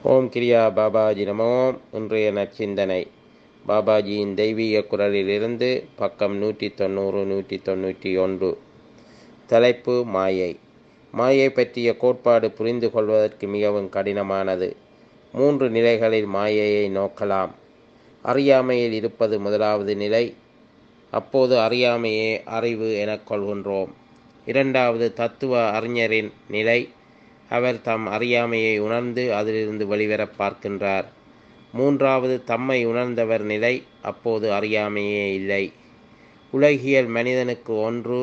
ஓம் கிரியா பாபாஜி நமோ இன்றைய நற்சிந்தனை பாபாஜியின் தெய்வீக குரலிலிருந்து பக்கம் நூற்றி தொண்ணூறு நூற்றி தொண்ணூற்றி ஒன்று தலைப்பு மாயை மாயை பற்றிய கோட்பாடு புரிந்து கொள்வதற்கு மிகவும் கடினமானது மூன்று நிலைகளில் மாயையை நோக்கலாம் அறியாமையில் இருப்பது முதலாவது நிலை அப்போது அறியாமையே அறிவு எனக் கொள்கின்றோம் இரண்டாவது தத்துவ அறிஞரின் நிலை அவர் தம் அறியாமையை உணர்ந்து அதிலிருந்து வெளிவரப் பார்க்கின்றார் மூன்றாவது தம்மை உணர்ந்தவர் நிலை அப்போது அறியாமையே இல்லை உலகியல் மனிதனுக்கு ஒன்று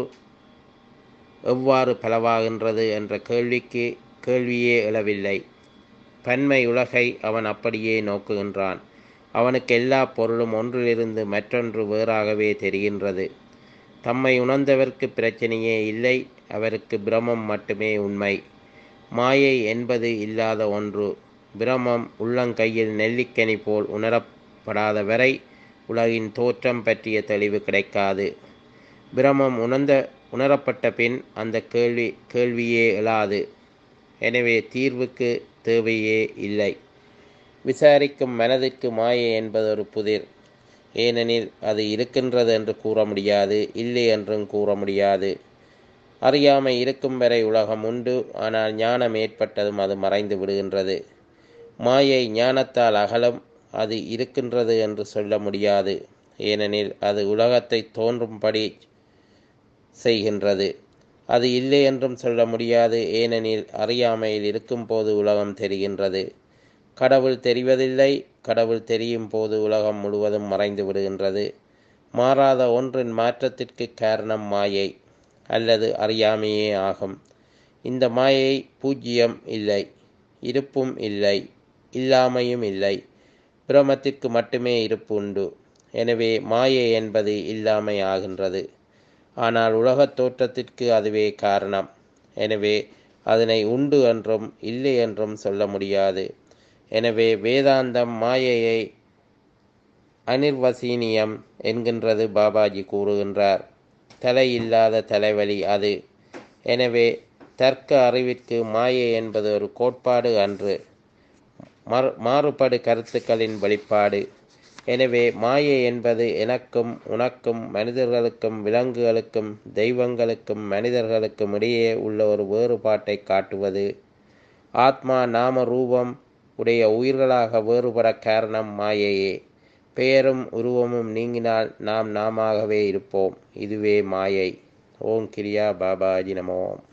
எவ்வாறு பலவாகின்றது என்ற கேள்விக்கு கேள்வியே எழவில்லை பன்மை உலகை அவன் அப்படியே நோக்குகின்றான் அவனுக்கு எல்லா பொருளும் ஒன்றிலிருந்து மற்றொன்று வேறாகவே தெரிகின்றது தம்மை உணர்ந்தவர்க்கு பிரச்சனையே இல்லை அவருக்கு பிரமம் மட்டுமே உண்மை மாயை என்பது இல்லாத ஒன்று பிரமம் உள்ளங்கையில் நெல்லிக்கனி போல் உணரப்படாத வரை உலகின் தோற்றம் பற்றிய தெளிவு கிடைக்காது பிரமம் உணர்ந்த உணரப்பட்ட பின் அந்த கேள்வி கேள்வியே எழாது எனவே தீர்வுக்கு தேவையே இல்லை விசாரிக்கும் மனதிற்கு மாயை என்பது ஒரு புதிர் ஏனெனில் அது இருக்கின்றது என்று கூற முடியாது இல்லை என்றும் கூற முடியாது அறியாமை இருக்கும் வரை உலகம் உண்டு ஆனால் ஞானம் ஏற்பட்டதும் அது மறைந்து விடுகின்றது மாயை ஞானத்தால் அகலம் அது இருக்கின்றது என்று சொல்ல முடியாது ஏனெனில் அது உலகத்தை தோன்றும்படி செய்கின்றது அது இல்லை என்றும் சொல்ல முடியாது ஏனெனில் அறியாமையில் இருக்கும்போது உலகம் தெரிகின்றது கடவுள் தெரிவதில்லை கடவுள் தெரியும் போது உலகம் முழுவதும் மறைந்து விடுகின்றது மாறாத ஒன்றின் மாற்றத்திற்கு காரணம் மாயை அல்லது அறியாமையே ஆகும் இந்த மாயை பூஜ்ஜியம் இல்லை இருப்பும் இல்லை இல்லாமையும் இல்லை பிரமத்திற்கு மட்டுமே இருப்பு உண்டு எனவே மாயை என்பது இல்லாமை ஆகின்றது ஆனால் உலகத் தோற்றத்திற்கு அதுவே காரணம் எனவே அதனை உண்டு என்றும் இல்லை என்றும் சொல்ல முடியாது எனவே வேதாந்தம் மாயையை அனிர்வசீனியம் என்கின்றது பாபாஜி கூறுகின்றார் தலை இல்லாத தலைவலி அது எனவே தர்க்க அறிவிற்கு மாயை என்பது ஒரு கோட்பாடு அன்று மறு மாறுபடு கருத்துக்களின் வெளிப்பாடு எனவே மாயை என்பது எனக்கும் உனக்கும் மனிதர்களுக்கும் விலங்குகளுக்கும் தெய்வங்களுக்கும் மனிதர்களுக்கும் இடையே உள்ள ஒரு வேறுபாட்டை காட்டுவது ஆத்மா நாம ரூபம் உடைய உயிர்களாக வேறுபட காரணம் மாயையே பெயரும் உருவமும் நீங்கினால் நாம் நாமாகவே இருப்போம் இதுவே மாயை ஓம் கிரியா பாபாஜி நமோம்